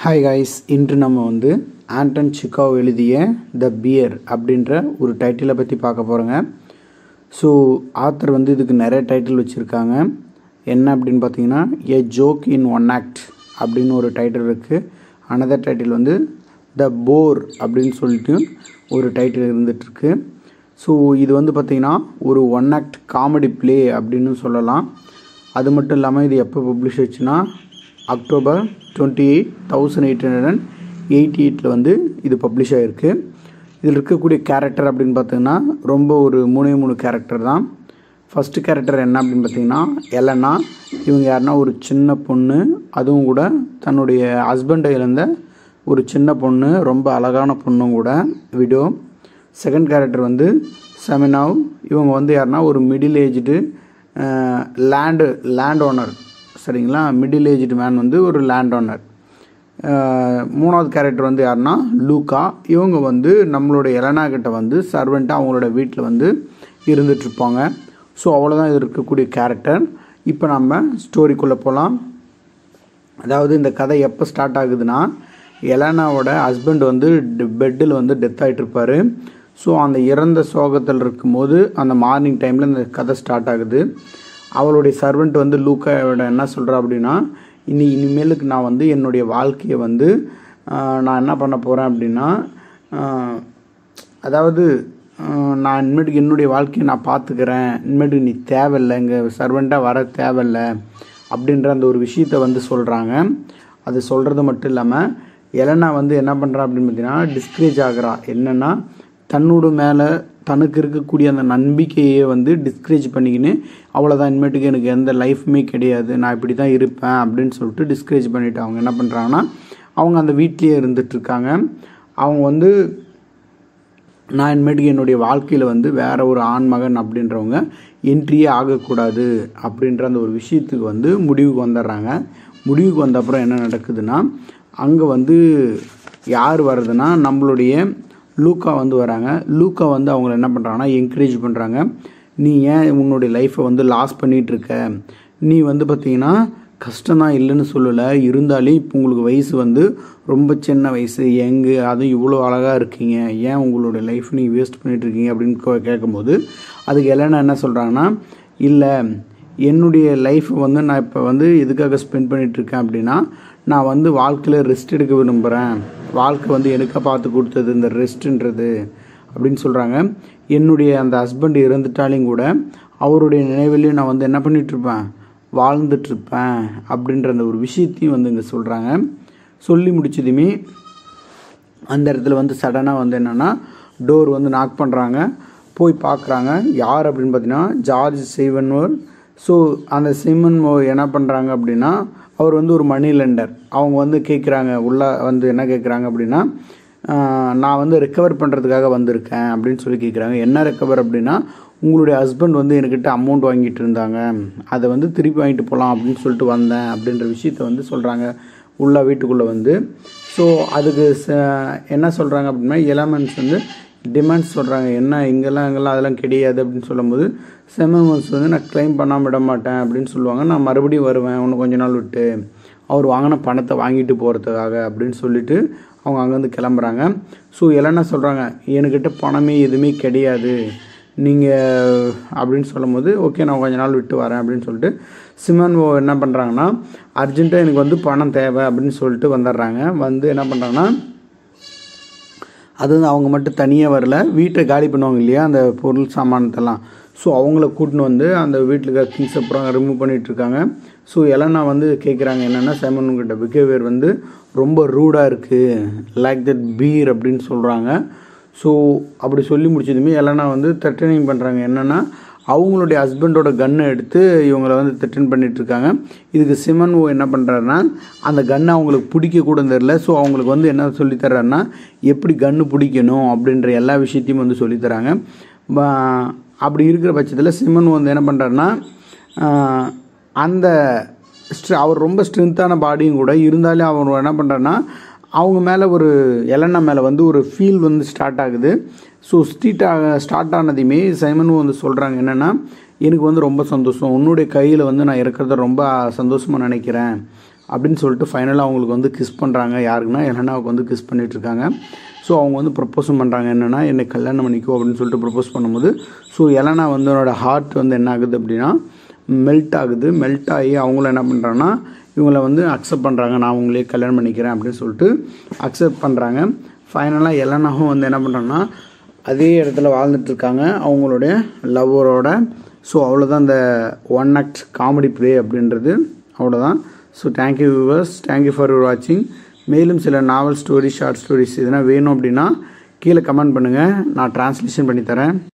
hi guys இன்று நம்ம வந்து ஆண்டன் சிக்காவ் எழுதிய த பியர் அப்படின்ற ஒரு டைட்டிலை பற்றி பார்க்க போகிறோங்க ஸோ ஆத்தர் வந்து இதுக்கு நிறைய டைட்டில் வச்சுருக்காங்க என்ன அப்படின்னு பார்த்தீங்கன்னா a joke in one act அப்படின்னு ஒரு டைட்டில் இருக்குது அனதர் டைட்டில் வந்து த போர் அப்படின்னு சொல்லிட்டு ஒரு டைட்டில் இருந்துகிட்ருக்கு ஸோ இது வந்து பார்த்திங்கன்னா ஒரு ஒன் ஆக்ட் காமெடி ப்ளே அப்படின்னு சொல்லலாம் அது மட்டும் இல்லாமல் இது எப்போ பப்ளிஷ் ஆச்சுன்னா October twenty eight thousand eight hundred and eighty எயிட்டில் வந்து இது பப்ளிஷ் ஆகிருக்கு இதில் இருக்கக்கூடிய கேரக்டர் அப்படின்னு பார்த்தீங்கன்னா ரொம்ப ஒரு மூணே மூணு கேரக்டர் தான் ஃபஸ்ட்டு கேரக்டர் என்ன அப்படின்னு பார்த்தீங்கன்னா எலனா இவங்க யாருன்னா ஒரு சின்ன பொண்ணு அதுவும் கூட தன்னுடைய ஹஸ்பண்டை இழந்த ஒரு சின்ன பொண்ணு ரொம்ப அழகான பொண்ணும் கூட விடோ செகண்ட் கேரக்டர் வந்து செமினாவ் இவங்க வந்து யாருன்னா ஒரு middle aged land land owner சரிங்களா மிடில் ஏஜ்டு மேன் வந்து ஒரு லேண்ட் ஓனர் மூணாவது கேரக்டர் வந்து யாருன்னா லூக்கா இவங்க வந்து நம்மளோட எலனா கிட்ட வந்து சர்வெண்ட்டாக அவங்களோட வீட்டில் வந்து இருந்துகிட்ருப்பாங்க ஸோ அவ்வளோதான் இது இருக்கக்கூடிய கேரக்டர் இப்போ நம்ம ஸ்டோரிக்குள்ளே போகலாம் அதாவது இந்த கதை எப்போ ஸ்டார்ட் ஆகுதுன்னா எலனாவோட ஹஸ்பண்ட் வந்து பெட்டில் வந்து டெத் ஆகிட்ருப்பார் ஸோ அந்த இறந்த சோகத்தில் இருக்கும்போது அந்த மார்னிங் டைமில் இந்த கதை ஸ்டார்ட் ஆகுது அவளுடைய சர்வெண்ட் வந்து லூக்காவோட என்ன சொல்கிறா அப்படின்னா இனி இனிமேலுக்கு நான் வந்து என்னுடைய வாழ்க்கையை வந்து நான் என்ன பண்ண போகிறேன் அப்படின்னா அதாவது நான் இனிமேட்டுக்கு என்னுடைய வாழ்க்கையை நான் பார்த்துக்கிறேன் இனிமேட்டுக்கு நீ தேவையில்லை இங்கே சர்வெண்ட்டாக வர தேவையில்லை அப்படின்ற அந்த ஒரு விஷயத்த வந்து சொல்கிறாங்க அது சொல்கிறது மட்டும் இல்லாமல் எலனா வந்து என்ன பண்ணுறா அப்படின்னு பார்த்தீங்கன்னா டிஸ்கரேஜ் ஆகிறா என்னென்னா தன்னோட மேலே தனக்கு இருக்கக்கூடிய அந்த நம்பிக்கையை வந்து டிஸ்கரேஜ் பண்ணிக்கின்னு அவ்வளோதான் இனிமேட்டுக்கு எனக்கு எந்த லைஃப்புமே கிடையாது நான் இப்படி தான் இருப்பேன் அப்படின்னு சொல்லிட்டு டிஸ்கரேஜ் பண்ணிவிட்டு அவங்க என்ன பண்ணுறாங்கன்னா அவங்க அந்த வீட்லேயே இருந்துகிட்ருக்காங்க அவங்க வந்து நான் இனிமேட்டுக்கு என்னுடைய வாழ்க்கையில் வந்து வேற ஒரு ஆண்மகன் அப்படின்றவங்க என்ட்ரியே ஆகக்கூடாது அப்படின்ற அந்த ஒரு விஷயத்துக்கு வந்து முடிவுக்கு வந்துடுறாங்க முடிவுக்கு வந்த அப்புறம் என்ன நடக்குதுன்னா அங்கே வந்து யார் வர்றதுன்னா நம்மளுடைய லூக்கா வந்து வராங்க லூக்கா வந்து அவங்கள என்ன பண்ணுறாங்கன்னா என்கரேஜ் பண்ணுறாங்க நீ ஏன் உன்னுடைய லைஃப்பை வந்து லாஸ் பண்ணிகிட்ருக்க நீ வந்து பார்த்தீங்கன்னா கஷ்டம்தான் இல்லைன்னு சொல்லலை இருந்தாலும் இப்போ உங்களுக்கு வயசு வந்து ரொம்ப சின்ன வயசு எங்கு அதுவும் இவ்வளோ அழகாக இருக்கீங்க ஏன் உங்களோட லைஃப் நீங்கள் வேஸ்ட் பண்ணிகிட்ருக்கீங்க அப்படின்னு கேட்கும்போது அதுக்கு எல்லாம் என்ன சொல்கிறாங்கன்னா இல்லை என்னுடைய லைஃப்பை வந்து நான் இப்போ வந்து எதுக்காக ஸ்பெண்ட் பண்ணிகிட்ருக்கேன் அப்படின்னா நான் வந்து வாழ்க்கையில் ரெஸ்ட் எடுக்க விரும்புகிறேன் வாழ்க்கை வந்து எனக்காக பார்த்து கொடுத்தது இந்த ரெஸ்ட்டுன்றது அப்படின்னு சொல்கிறாங்க என்னுடைய அந்த ஹஸ்பண்ட் இறந்துட்டாலையும் கூட அவருடைய நினைவிலையும் நான் வந்து என்ன பண்ணிகிட்ருப்பேன் வாழ்ந்துட்டுருப்பேன் அப்படின்ற அந்த ஒரு விஷயத்தையும் வந்து இங்கே சொல்கிறாங்க சொல்லி முடிச்சதுமே அந்த இடத்துல வந்து சடனாக வந்து என்னென்னா டோர் வந்து நாக் பண்ணுறாங்க போய் பார்க்குறாங்க யார் அப்படின்னு பார்த்தீங்கன்னா ஜார்ஜ் செய்வன்வர் ஸோ அந்த சிமன் என்ன பண்ணுறாங்க அப்படின்னா அவர் வந்து ஒரு மணி லெண்டர் அவங்க வந்து கேட்குறாங்க உள்ளே வந்து என்ன கேட்குறாங்க அப்படின்னா நான் வந்து ரெக்கவர் பண்ணுறதுக்காக வந்திருக்கேன் அப்படின்னு சொல்லி கேட்குறாங்க என்ன ரெக்கவர் அப்படின்னா உங்களுடைய ஹஸ்பண்ட் வந்து என்கிட்ட அமௌண்ட் வாங்கிட்டு இருந்தாங்க அதை வந்து திருப்பி வாங்கிட்டு போகலாம் அப்படின்னு சொல்லிட்டு வந்தேன் அப்படின்ற விஷயத்த வந்து சொல்கிறாங்க உள்ள வீட்டுக்குள்ளே வந்து ஸோ அதுக்கு என்ன சொல்கிறாங்க அப்படின்னா எலமெண்ட்ஸ் வந்து டிமாண்ட்ஸ் சொல்கிறாங்க என்ன இங்கெல்லாம் இங்கெல்லாம் அதெல்லாம் கிடையாது அப்படின்னு சொல்லும்போது செமன்ஸ் வந்து நான் கிளைம் பண்ணாமல் விட மாட்டேன் அப்படின்னு சொல்லுவாங்க நான் மறுபடியும் வருவேன் இன்னும் கொஞ்ச நாள் விட்டு அவர் வாங்கின பணத்தை வாங்கிட்டு போகிறதுக்காக அப்படின்னு சொல்லிட்டு அவங்க அங்கேருந்து கிளம்புறாங்க ஸோ எல்லாம் என்ன சொல்கிறாங்க என்கிட்ட பணமே எதுவுமே கிடையாது நீங்கள் அப்படின்னு சொல்லும் போது ஓகே நான் கொஞ்ச நாள் விட்டு வரேன் அப்படின்னு சொல்லிட்டு சிமன் ஓ என்ன பண்ணுறாங்கன்னா அர்ஜென்ட்டாக எனக்கு வந்து பணம் தேவை அப்படின்னு சொல்லிட்டு வந்துடுறாங்க வந்து என்ன பண்ணுறாங்கன்னா அது வந்து அவங்க மட்டும் தனியாக வரல வீட்டை காலி பண்ணுவாங்க இல்லையா அந்த பொருள் சாமானத்தெல்லாம் ஸோ அவங்கள கூட்டின்னு வந்து அந்த வீட்டில் இருக்க திங்ஸ் அப்புறம் ரிமூவ் பண்ணிகிட்ருக்காங்க ஸோ எலனா வந்து கேட்குறாங்க என்னென்னா சைமன்கிட்ட பிஹேவியர் வந்து ரொம்ப ரூடாக இருக்குது லைக் தட் பீர் அப்படின்னு சொல்கிறாங்க ஸோ அப்படி சொல்லி முடிச்சதுமே எலனா வந்து த்ரெட்டனிங் பண்ணுறாங்க என்னென்னா அவங்களுடைய ஹஸ்பண்டோட கன்னை எடுத்து இவங்கள வந்து த்ரெட்டன் பண்ணிகிட்ருக்காங்க இதுக்கு சிமன் ஓ என்ன பண்ணுறாருன்னா அந்த கன்னை அவங்களுக்கு பிடிக்க கூட தெரில ஸோ அவங்களுக்கு வந்து என்ன சொல்லித்தர்றாருன்னா எப்படி கன்று பிடிக்கணும் அப்படின்ற எல்லா விஷயத்தையும் வந்து சொல்லித்தராங்க அப்படி இருக்கிற பட்சத்தில் சிமன் வந்து என்ன பண்ணுறாருன்னா அந்த அவர் ரொம்ப ஸ்ட்ரென்த்தான பாடியும் கூட இருந்தாலும் அவர் என்ன பண்ணுறாருன்னா அவங்க மேலே ஒரு எலனா மேலே வந்து ஒரு ஃபீல் வந்து ஸ்டார்ட் ஆகுது ஸோ ஸ்ட்ரீட் ஆக ஸ்டார்ட் ஆனதையுமே சைமனும் வந்து சொல்கிறாங்க என்னென்னா எனக்கு வந்து ரொம்ப சந்தோஷம் உன்னுடைய கையில் வந்து நான் இருக்கிறத ரொம்ப சந்தோஷமாக நினைக்கிறேன் அப்படின்னு சொல்லிட்டு ஃபைனலாக அவங்களுக்கு வந்து கிஸ் பண்ணுறாங்க யாருக்குன்னா எலனாவுக்கு வந்து கிஸ் பண்ணிகிட்ருக்காங்க ஸோ அவங்க வந்து ப்ரப்போஸும் பண்ணுறாங்க என்னென்னா என்னை கல்யாணம் பண்ணிக்கோ அப்படின்னு சொல்லிட்டு ப்ரப்போஸ் பண்ணும்போது ஸோ எலனா வந்து என்னோட ஹார்ட் வந்து என்ன ஆகுது அப்படின்னா மெல்ட் ஆகுது மெல்ட் ஆகி அவங்களும் என்ன பண்ணுறாங்கன்னா இவங்கள வந்து அக்செப்ட் பண்ணுறாங்க நான் உங்களே கல்யாணம் பண்ணிக்கிறேன் அப்படின்னு சொல்லிட்டு அக்செப்ட் பண்ணுறாங்க ஃபைனலாக எலனாவும் வந்து என்ன பண்ணுறாங்கன்னா அதே இடத்துல வாழ்ந்துட்டு இருக்காங்க அவங்களுடைய லவ்வரோட ஸோ அவ்வளோதான் இந்த ஒன் ஆக்ட் காமெடி ப்ளே அப்படின்றது அவ்வளோதான் so thank you viewers thank you for your வாட்சிங் மேலும் சில நாவல் ஸ்டோரி ஷார்ட் ஸ்டோரிஸ் எதனா வேணும் அப்படின்னா கீழே கமெண்ட் பண்ணுங்கள் நான் டிரான்ஸ்லேஷன் பண்ணி தரேன்